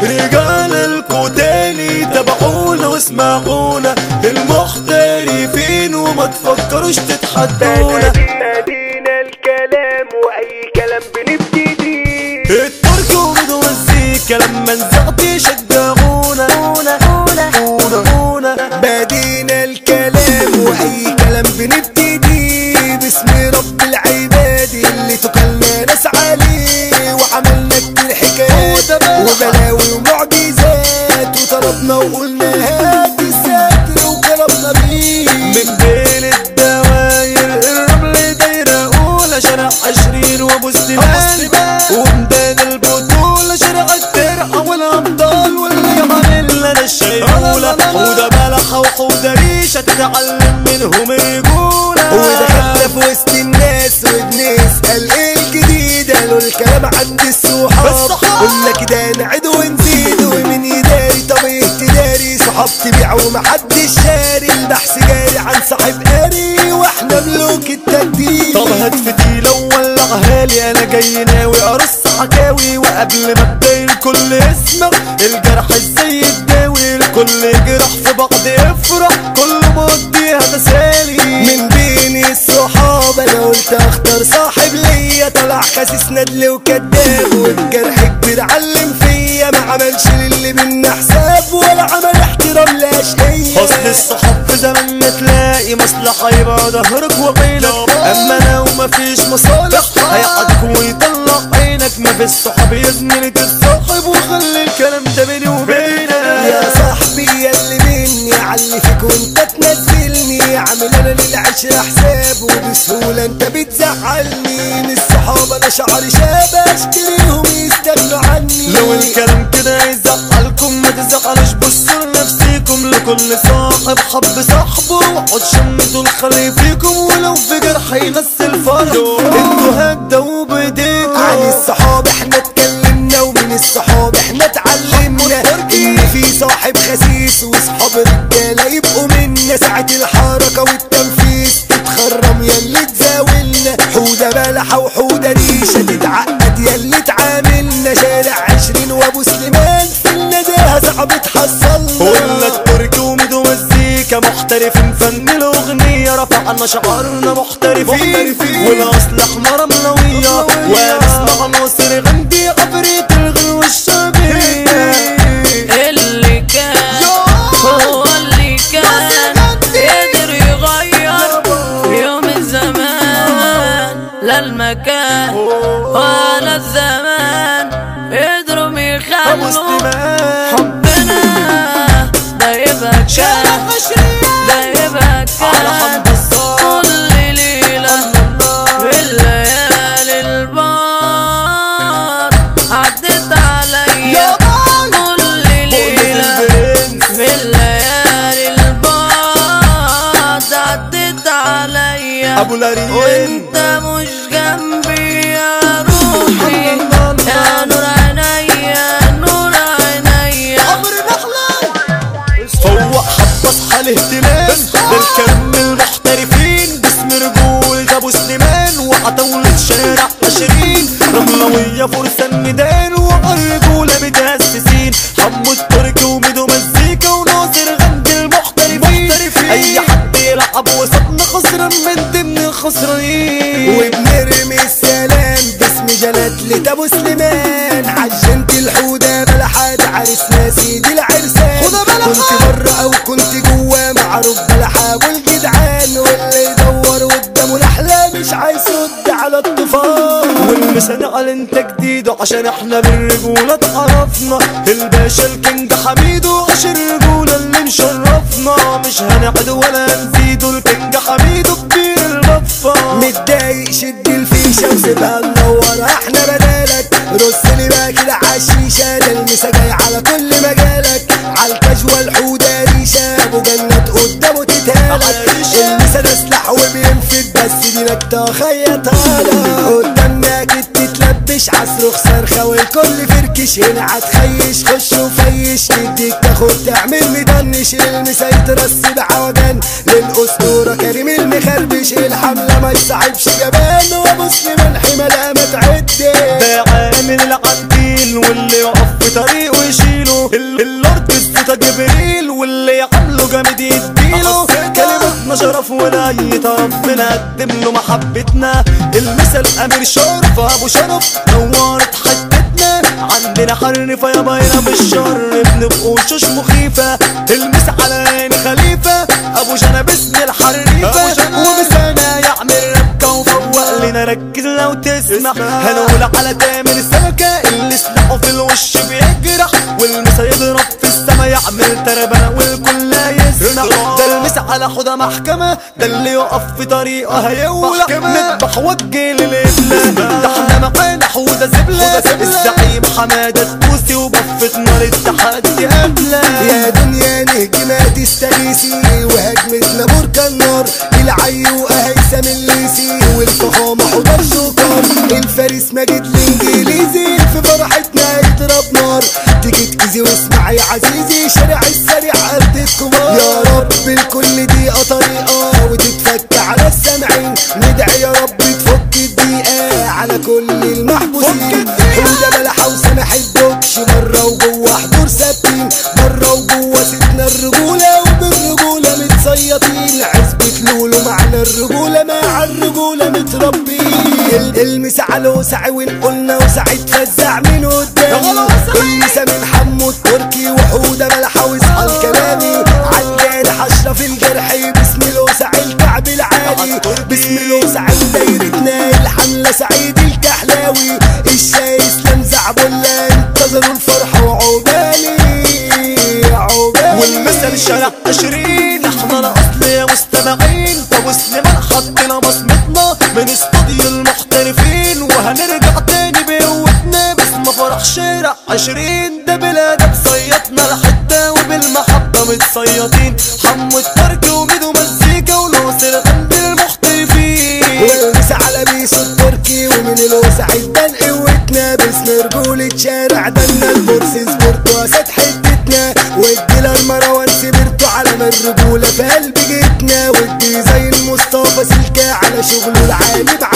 رجال الكوتاني تابعونا واسمعونا المحترفين وما تفكروش تتحدونا مدينة الكلام واي كلام بنبتدي الترك ومزيكا لما نزعت يشجعونا اونا اونا اونا اونا بدينا الكلام واي كلام بنبتدي باسم رب العباد اللي تقلنا ناس عليه وعملنا كتير حكايات وبلاوي ومعجزات وطلبنا وقلنا هات الستر وكرمنا بيه من بين الدواير الرمل دايرة أولى شارع عشرين وأبو سليمان ومدان البطولة شارع الترعة والأبطال واللي عامل لنا الشيولة حودة بلحة وحودة ريشة تتعلم منهم رجولة ودخلنا في وسط الناس وبنسأل ايه الجديد قالوا الكلام عند الصحاب الصحاب. قلنا كده نعيد ونزيد ومن يداري طب ايه تداري صحاب تبيع ومحدش شاري البحث جاري عن صاحب قاري واحنا ملوك التجديد طب هات فتيلة وولعها لي انا جاي ناوي ارص حكاوي وقبل ما ابين كل اسمك الجرح ازاي يتداوي الكل يجرح في بعض افرح كل مضيها تسالي من بين الصحاب انا قلت اختار صاحب ليا طلع خاسس ندل وكداب والجرح كبير علم فيا ما عملش للي منا حساب ولا عمل احترام لاشقية اصل الصحاب في زمان ما تلاقي مصلحة يبقى ظهرك وعينك اما لو مفيش مصالح هيقعدك ويطلع عينك ما في الصحاب يا زميلي تتصاحب وخلي الكلام ده بيني وبينك يا صاحبي يا اللي مني علي فيك وانت تنزلني عامل انا للعشرة حساب وبسهولة انت بتزعلني من الصحاب انا شعري شاب اشتريهم يستغنوا عني لو الكلام كده يزعلكم ما تزعلوش بصوا لنفسيكم لكل صاحب حب صاحبه وقعد شمتوا الخلي فيكم ولو في جرح ينسي الفرح انتوا هتدوا بايديكم عن الصحاب احنا اتكلمنا ومن الصحاب احنا اتعلمنا ان في صاحب خسيس وصحاب رجاله يبقوا منا ساعة الحركة والتنفيذ تتخرم ياللي تزاولنا حودة بلحة وحودة ريشة تتعقد ياللي تعاملنا شارع عشرين وابو سليمان في النداهة صعب تحصلنا قلنا الترك وميدو مزيكا محترفين فن الاغنية رفعنا شعارنا محترفين محترفين. والاصل احنا رملوية ونسمع ناصر غندي عفريت الغنى والشبيه اللي كان هو اللي كان قدر يغير يوم الزمان لا المكان ولا الزمان قدروا ابو يخلوا سليمان حبنا ده يبقى كان ده يبقى على حمد كان الصلاة كل ليلة في الليالي البار عدت عليا كل ليلة في الليالي البعد عدت عليا ابو لارين وانت مش جنبي يا روحي يا نور عينيا نور عينيا فوق حب اصحى الاهتمام بالكم المحترفين باسم رجولة ابو سليمان وعتاولة شارع عشرين رملوية فرسان ميدان وعالرجولة متأسسين حمو الترك وميدو مزيكا وناصر غند المحترفين اي حد يلعب وسطنا خسران من ضمن الخسرانين وبنرمي السلام باسم جلالة ابو سليمان عجنت الحودة بلحات عرسنا سيدي العرسان كنت بره او كنت جوا معروف بلحة والجدعان واللي يدور قدامه الاحلام مش عايز يرد على الطوفان والمسا على انت جديد عشان احنا بالرجولة اتعرفنا الباشا الكينج حميد وعشان الرجولة اللي مشرفنا مش هنعد ولا نزيد الكينج حميد كبير الغفار متضايق شد الفيشة وسيبها منورة احنا بدالك رص لي بقى كده عالشيشة ده المسا جاي على كل مجالك عالكاجوال حودة ريشة ابو جنات قدامه تتهالك المسا ده سلاح وبينفد بس دي نكتة خيطانة قدامنا كده تتلبش عصرخ صرخة والكل فركش هنا هتخيش خش وفيش نديك تاخد تعمل مدنش المسا يترص بعوجان للأسطورة كريم المخربش الحملة ما يصعبش جبان وابو سليمان حملها ما تعدي ده عامل العديل واللي يقف في طريقه يشيل ال- اللورد السوتا جبريل واللي عامله جامد يديله كلمتنا شرف ولاية ربنا قدم له محبتنا المثل امير شرف ابو شرف نورت حتتنا عندنا حرفة يا باينة بالشر بنبقى وشوش مخيفة المس على عين خليفة ابو جنب اسم الحريفة ومسانا يعمل ربكة وفوق لنا ركز لو تسمع هنقول على تامر السمكة اللي سلاحه في الوش بيجرح والمسا يضرب في السما يعمل تربنة والكل يسمع ده المس على حوضة محكمة ده اللي يقف في طريقه هيولع نذبح وجه للقبلة ده احنا معانا حوضة زبلة الزعيم حمادة تبوسي وبفة نار التحدي قبلة يا دنيا نهجي ما تستغيثي وهجمتنا بركان نار العيو هيثم الليسي والفخامة حضر سكر الفارس مجد الانجليزي في فرحتنا يضرب نار تيجي تكيزي واسمع يا عزيزي شارع السريع قد الكبار يا رب الكل دقيقة طريقة وتتفك على السامعين ندعي يا رب تفك الدقيقة على كل المحبوسين حودة ملحة وسامح الدكش بره وجوه حضور ثابتين بره وجوه ستنا الرجولة وبالرجولة متصيطين عزبة لولو معنى الرجولة مع الرجولة متربين ال- المس على وسع ونقولنا وسعد فزع من قدامي المسا من حمو التركي وحودة ملحة واصحى الكلامي عالجارح اشرف الجرحي بسم الوسع الكعب العالي بسم الوسع دايرتنا الحملة سعيد الكحلاوي الشاي اسلام زعبولة انتظروا الفرحة وعقبالي عقبالي والمثل شارع عشرين احنا الاصل يا مستمعين طب سليمان حطينا بصمتنا من استوديو المحترفين وهنرجع تاني بقوتنا باسم فرح شارع عشرين ده بلاد صيطنا الحتة وبالمحبة متصيطين حمو الترك وميدو مزيكا وناصر غند المحترفين والمس على بيس التركي ومن الوسع تبان قوتنا باسم رجولة شارع دنا البورس سبورت واسد حتتنا والديلر مروان سبرتو علم الرجولة في قلب جيتنا والديزاين مصطفى سلكة على شغله العالي